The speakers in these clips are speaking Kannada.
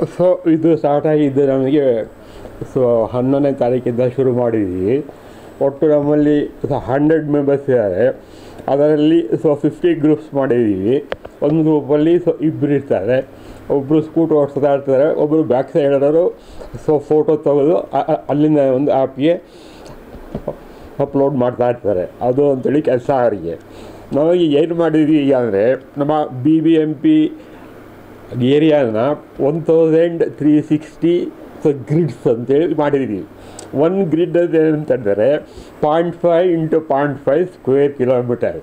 ಸೊ ಇದು ಸ್ಟಾರ್ಟ್ ಆಗಿದ್ದು ನಮಗೆ ಸೊ ಹನ್ನೊಂದನೇ ತಾರೀಕಿಂದ ಶುರು ಮಾಡಿದ್ವಿ ಒಟ್ಟು ನಮ್ಮಲ್ಲಿ ಹಂಡ್ರೆಡ್ ಮೆಂಬರ್ಸ್ ಇದ್ದಾರೆ ಅದರಲ್ಲಿ ಸೊ ಫಿಫ್ಟಿ ಗ್ರೂಪ್ಸ್ ಮಾಡಿದ್ದೀವಿ ಒಂದು ಗ್ರೂಪಲ್ಲಿ ಸೊ ಇಬ್ಬರು ಇರ್ತಾರೆ ಒಬ್ಬರು ಸ್ಕೂಟ್ ಓಡಿಸ್ತಾ ಇರ್ತಾರೆ ಒಬ್ಬರು ಬ್ಯಾಕ್ ಸೈಡ್ ಇರೋರು ಸೊ ಫೋಟೋ ತೆಗೆದು ಅ- ಅ- ಅಲ್ಲಿಂದ ಒಂದು ಆ್ಯಪ್ಗೆ ಅಪ್ಲೋಡ್ ಮಾಡ್ತಾ ಇರ್ತಾರೆ ಅದು ಅಂತೇಳಿ ಕೆಲಸ ಅವರಿಗೆ ನಮಗೆ ಏನು ಮಾಡಿದ್ವಿ ಈಗ ಅಂದರೆ ನಮ್ಮ ಬಿ ಬಿ ಎಮ್ ಪಿ ಏರಿಯಾನ one thousand three sixty so grids ಅಂತೇಳಿ ಮಾಡಿದ್ದೀವಿ ಒನ್ ಗ್ರಿಡ್ ಅದು ಏನಂತಂದರೆ point five into point five square kilometre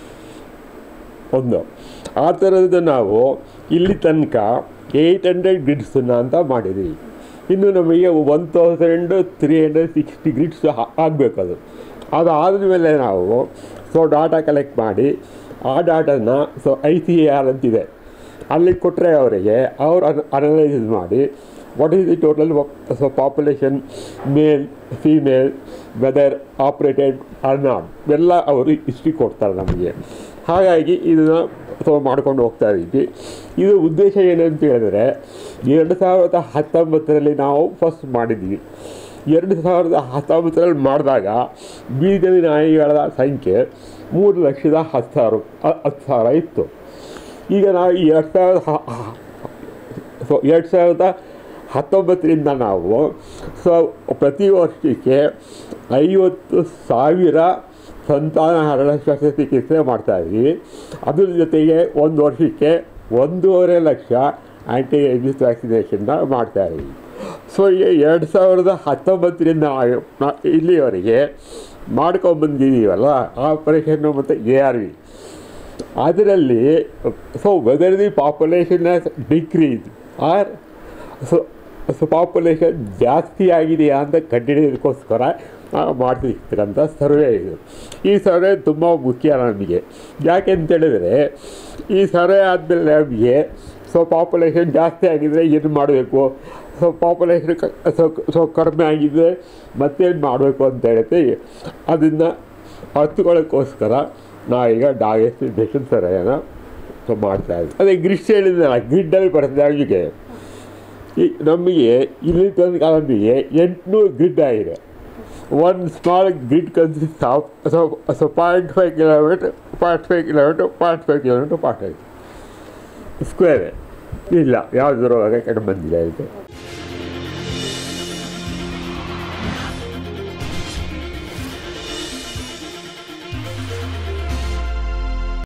ಒಂದು ಆ ಥರದ್ದು ನಾವು ಇಲ್ಲಿ ತನಕ ಏಯ್ಟ್ ಹಂಡ್ರೆಡ್ ಗ್ರಿಡ್ಸನ್ನ ಅಂತ ಮಾಡಿದ್ದೀವಿ ಇನ್ನು ನಮಗೆ one thousand three hundred sixty grids ಆಗಬೇಕು ಅದು ಅದಾದಮೇಲೆ ನಾವು ಸೊ ಡಾಟಾ ಕಲೆಕ್ಟ್ ಮಾಡಿ ಆ ಡಾಟಾನ ಸೊ ಐ ಸಿ ಆರ್ ಅಂತಿದೆ ಅಲ್ಲಿ ಕೊಟ್ಟರೆ ಅವರಿಗೆ ಅವರು ಅನಲೈಸ್ ಮಾಡಿ what is the total so population male female whether operated or not ಇವೆಲ್ಲ ಅವರು ಹಿಸ್ಟ್ರಿ ಕೊಡ್ತಾರೆ ನಮಗೆ ಹಾಗಾಗಿ ಇದನ್ನು ಸೊ ಮಾಡ್ಕೊಂಡು ಹೋಗ್ತಾ ಇದ್ದೀವಿ ಇದು ಉದ್ದೇಶ ಏನಂತ ಹೇಳಿದ್ರೆ ಎರಡು ಸಾವಿರದ ಹತ್ತೊಂಬತ್ತರಲ್ಲಿ ನಾವು ಫಸ್ಟ್ ಮಾಡಿದ್ವಿ ಎರಡು ಸಾವಿರದ ಹತ್ತೊಂಬತ್ತರಲ್ಲಿ ಮಾಡಿದಾಗ ಬೀದಿ ನಾಯಿಗಳ ಸಂಖ್ಯೆ ಮೂರು ಲಕ್ಷದ ಹತ್ತು ಸಾವಿರ ಹತ್ತು ಸಾವಿರ ಇತ್ತು ಈಗ ನಾವು ಈ ಎರಡು ಸಾವಿರದ ಹ- ಹ- ಸೊ ಎರಡು ಸಾವಿರದ ಹತ್ತೊಂಬತ್ತರಿಂದ ನಾವು ಸೊ ಪ್ರತಿ ವರ್ಷಕ್ಕೆ ಐವತ್ತು ಸಾವಿರ ಸಂತಾನಹರಣ ಶಸ್ತ್ರಚಿಕಿತ್ಸೆ ಮಾಡ್ತಾಯಿದ್ವಿ ಅದ್ರ ಜೊತೆಗೆ ಒಂದು ವರ್ಷಕ್ಕೆ ಒಂದೂವರೆ ಲಕ್ಷ ಆ್ಯಂಟಿ ರೇಬಿಸ್ ವ್ಯಾಕ್ಸಿನೇಷನ್ನ ಮಾಡ್ತಾಯಿದ್ವಿ ಸೊ ಈ ಎರಡು ಸಾವಿರದ ಹತ್ತೊಂಬತ್ತರಿಂದ ನಾವು- ನಾ- ಇಲ್ಲಿವರೆಗೆ ಮಾಡ್ಕೊಂಬಂದಿದ್ದೀವಲ್ಲ ಆಪರೇಷನ್ನು ಮತ್ತು ಎ ಆರ್ ವಿ ಅದರಲ್ಲಿ so whether the population has decrease or so so population ಜಾಸ್ತಿ ಆಗಿದೆಯಾ ಅಂತ ಕಂಡುಹಿಡಿಯೋದಕ್ಕೋಸ್ಕರ ನಾವು ಮಾಡ್ತಿರ್ತಕ್ಕಂಥ ಸರ್ವೆ ಇದು ಈ ಸರ್ವೆ ತುಂಬ ಮುಖ್ಯ ನಮಗೆ ಯಾಕೆ ಅಂತೇಳಿದರೆ ಈ ಸರ್ವೆ ಆದಮೇಲೆ ನಮಗೆ ಸೊ ಪಾಪ್ಯುಲೇಷನ್ ಜಾಸ್ತಿ ಆಗಿದರೆ ಏನು ಮಾಡಬೇಕು ಸೊ ಪಾಪ್ಯುಲೇಷನ್ ಸೊ ಸೊ ಕಡಿಮೆ ಆಗಿದೆ ಮತ್ತೇನು ಮಾಡಬೇಕು ಅಂತ ಹೇಳ್ತೀವಿ ಅದನ್ನು ಹತ್ಕೊಳ್ಳೋಕ್ಕೋಸ್ಕರ ನಾವೀಗ ಡಾಗೆಸ್ಟಿನೇಷನ್ ಸರ್ವೆನ ಸೊ ಮಾಡ್ತಾ ಇದ್ವಿ ಅದೇ ಗ್ರಿಡ್ ಹೇಳಿದ್ನಲ್ಲ ಗ್ರಿಡ್ಡಲ್ಲಿ ಬರ್ತದೆ ನಮಗೆ ಈ ನಮಗೆ ಇಲ್ಲಿ ತನಕ ನಮಗೆ ಎಂಟುನೂರು ಗ್ರಿಡ್ ಆಗಿದೆ one small grid consist of so so point five kilometre point five kilometre point five kilometre point five square ಇಲ್ಲ ಯಾವುದ್ರ ಒಳಗೆ ಕಡಿಮೆ ಬಂದಿಲ್ಲ ಇದಕ್ಕೆ